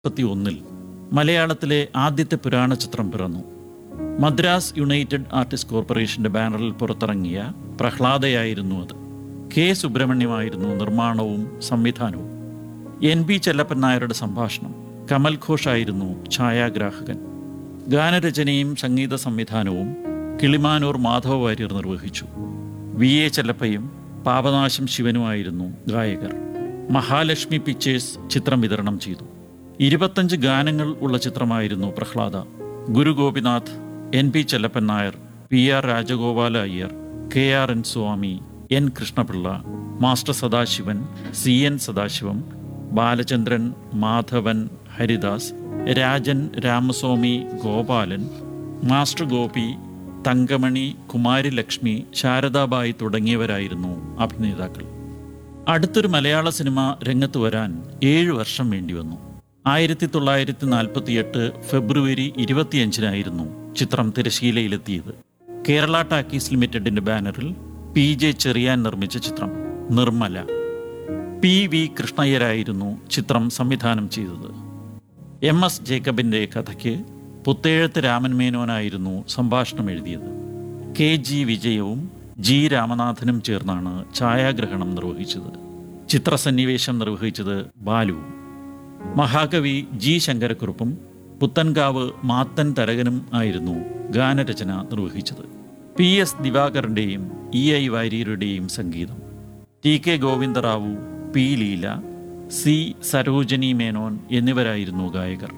മുപ്പത്തി ഒന്നിൽ മലയാളത്തിലെ ആദ്യത്തെ പുരാണ ചിത്രം പിറന്നു മദ്രാസ് യുണൈറ്റഡ് ആർട്ടിസ്റ്റ് കോർപ്പറേഷന്റെ ബാനറിൽ പുറത്തിറങ്ങിയ പ്രഹ്ലാദയായിരുന്നു അത് കെ സുബ്രഹ്മണ്യമായിരുന്നു നിർമ്മാണവും സംവിധാനവും എൻ ബി ചെല്ലപ്പൻ നായരുടെ സംഭാഷണം കമൽ ഘോഷായിരുന്നു ഛായാഗ്രാഹകൻ ഗാനരചനയും സംഗീത സംവിധാനവും കിളിമാനൂർ മാധവ വാര്യർ നിർവഹിച്ചു വി എ ചെല്ലപ്പയും പാപനാശം ശിവനുമായിരുന്നു ഗായകർ മഹാലക്ഷ്മി പിക്ചേഴ്സ് ചിത്രം വിതരണം ചെയ്തു ഇരുപത്തഞ്ച് ഗാനങ്ങൾ ഉള്ള ചിത്രമായിരുന്നു Prahlada Guru Gopinath N P Chellappan Nair P R Rajagopala Iyer K R N Swami N Krishnapillai master Sadasivan C N Sadasivam Balachandran Madhavan Haridas Rajan Ramaswami Gopalan master Gopi Thankamani Kumari Lakshmi Saradabai തുടങ്ങിയവരായിരുന്നു അഭിനേതാക്കൾ അടുത്തൊരു മലയാള സിനിമ രംഗത്ത് വരാൻ ഏഴ് വർഷം വേണ്ടിവന്നു ആയിരത്തി തൊള്ളായിരത്തി നാൽപ്പത്തിയെട്ട് ഫെബ്രുവരി ഇരുപത്തിയഞ്ചിനായിരുന്നു ചിത്രം തിരശീലയിലെത്തിയത് കേരള ടാക്കീസ് ലിമിറ്റഡിന്റെ ബാനറിൽ പി ജെ ചെറിയാൻ നിർമ്മിച്ച ചിത്രം നിർമ്മല പി വി കൃഷ്ണയ്യരായിരുന്നു ചിത്രം സംവിധാനം ചെയ്തത് എം എസ് ജേക്കബിന്റെ കഥയ്ക്ക് പുത്തേഴത്ത് രാമൻ മേനോനായിരുന്നു സംഭാഷണം എഴുതിയത് കെ ജി വിജയവും ജി രാമനാഥനും ചേർന്നാണ് ഛായാഗ്രഹണം നിർവഹിച്ചത് ചിത്രസന്നിവേശം നിർവഹിച്ചത് ബാലുവും മഹാകവി ജി ശങ്കരക്കുറുപ്പും പുത്തൻകാവ് മാത്തൻ തരകനും ആയിരുന്നു ഗാനരചന നിർവഹിച്ചത് പി എസ് ദിവാകറിൻ്റെയും ഇ ഐ വാര്യരുടെയും സംഗീതം T K Govindarao P Leela C Sarojini Menon എന്നിവരായിരുന്നു ഗായകർ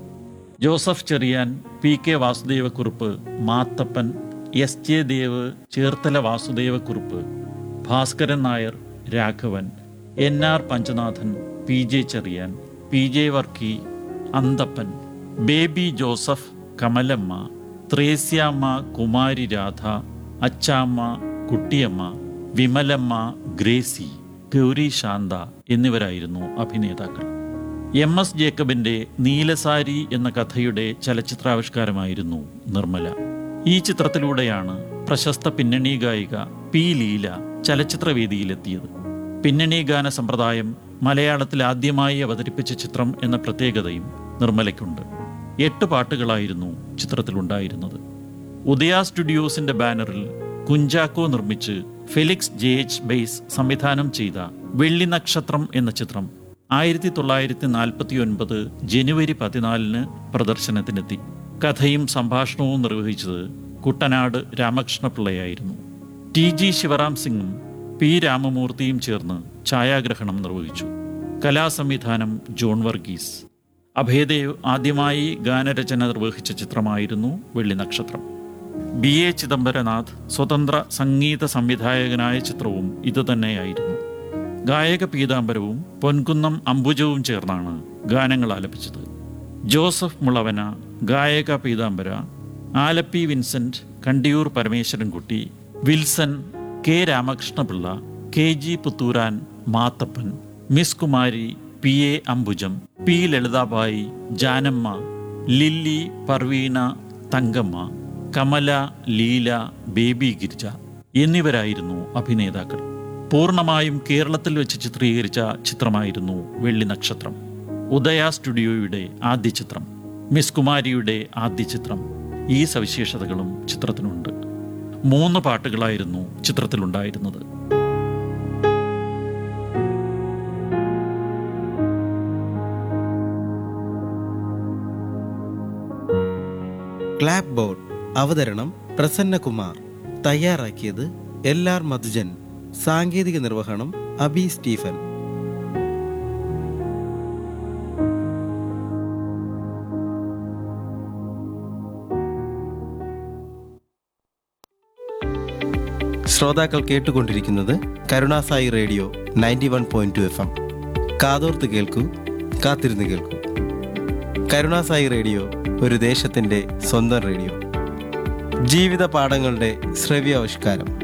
Joseph Cheriyan P K Vasudevakurup Mathappan S J Dev Cherthala Vasudevakurup Bhaskaran Nair Raghavan N R Panchanathan P J Cheriyan P J Varkey Anthappan Baby Joseph Kamalamma Threasiamma Kumari Radha Achamma Kuttiyamma Vimalamma Gracie Gauri Shantha എന്നിവരായിരുന്നു അഭിനേതാക്കൾ എം എസ് ജേക്കബിന്റെ നീലസാരി എന്ന കഥയുടെ ചലച്ചിത്രാവിഷ്കാരമായിരുന്നു നിർമ്മല ഈ ചിത്രത്തിലൂടെയാണ് പ്രശസ്ത പിന്നണി ഗായിക പി ലീല ചലച്ചിത്രവേദിയിലെത്തിയത് പിന്നണി ഗാന സമ്പ്രദായം മലയാളത്തിൽ ആദ്യമായി അവതരിപ്പിച്ച ചിത്രം എന്ന പ്രത്യേകതയും നിർമ്മലയ്ക്കുണ്ട് എട്ട് പാട്ടുകളായിരുന്നു ചിത്രത്തിലുണ്ടായിരുന്നത് ഉദയ സ്റ്റുഡിയോസിന്റെ ബാനറിൽ കുഞ്ചാക്കോ നിർമ്മിച്ച് ഫെലിക്സ് ജെ എച്ച് ബെയ്സ് സംവിധാനം ചെയ്ത വെള്ളി നക്ഷത്രം എന്ന ചിത്രം ആയിരത്തി തൊള്ളായിരത്തി നാൽപ്പത്തി ഒൻപത് ജനുവരി പതിനാലിന് പ്രദർശനത്തിനെത്തി കഥയും സംഭാഷണവും നിർവഹിച്ചത് കുട്ടനാട് രാമകൃഷ്ണപിള്ളയായിരുന്നു ടി ജി ശിവറാം സിംഗും പി രാമമൂർത്തിയും ചേർന്ന് ഛായാഗ്രഹണം നിർവഹിച്ചു കലാസംവിധാനം ജോൺ വർഗീസ് അഭയദേവ് ആദ്യമായി ഗാനരചന നിർവഹിച്ച ചിത്രമായിരുന്നു വെള്ളി നക്ഷത്രം ബി എ ചിദംബരനാഥ് സ്വതന്ത്ര സംഗീത സംവിധായകനായ ചിത്രവും ഇതുതന്നെയായിരുന്നു ഗായക പീതാംബരവും പൊൻകുന്നം അംബുജവും ചേർന്നാണ് ഗാനങ്ങൾ ആലപിച്ചത് Joseph Mulavana Gayaka Peethambara Alleppey Vincent Kandiyoor Parameswarankutty Wilson K Ramakrishnapillai K G Puthooran Mathappan miss Kumari P A Ambujam P Lalithabai Janamma Lily Parveena Thankamma Kamala Leela Baby Girija എന്നിവരായിരുന്നു അഭിനേതാക്കൾ പൂർണ്ണമായും കേരളത്തിൽ വെച്ച് ചിത്രീകരിച്ച ചിത്രമായിരുന്നു വെള്ളി നക്ഷത്രം ഉദയ സ്റ്റുഡിയോയുടെ ആദ്യ ചിത്രം മിസ് കുമാരിയുടെ ആദ്യ ചിത്രം ഈ സവിശേഷതകളും ചിത്രത്തിനുണ്ട് മൂന്ന് പാട്ടുകളായിരുന്നു ചിത്രത്തിലുണ്ടായിരുന്നത് ക്ലാപ്പ് ബോർഡ് അവതരണം പ്രസന്നകുമാർ തയ്യാറാക്കിയത് എൽ ആർ മധുജൻ സാങ്കേതിക നിർവഹണം അബി സ്റ്റീഫൻ ശ്രോതാക്കൾ കേട്ടുകൊണ്ടിരിക്കുന്നത് Karunasai radio ninety one point two F M കാതോർത്ത് കേൾക്കൂ കാത്തിരുന്ന് കേൾക്കൂ കരുണാസായി റേഡിയോ ഒരു ദേശത്തിൻ്റെ സ്വന്തം റേഡിയോ ജീവിത പാഠങ്ങളുടെ ശ്രവ്യാവിഷ്കാരം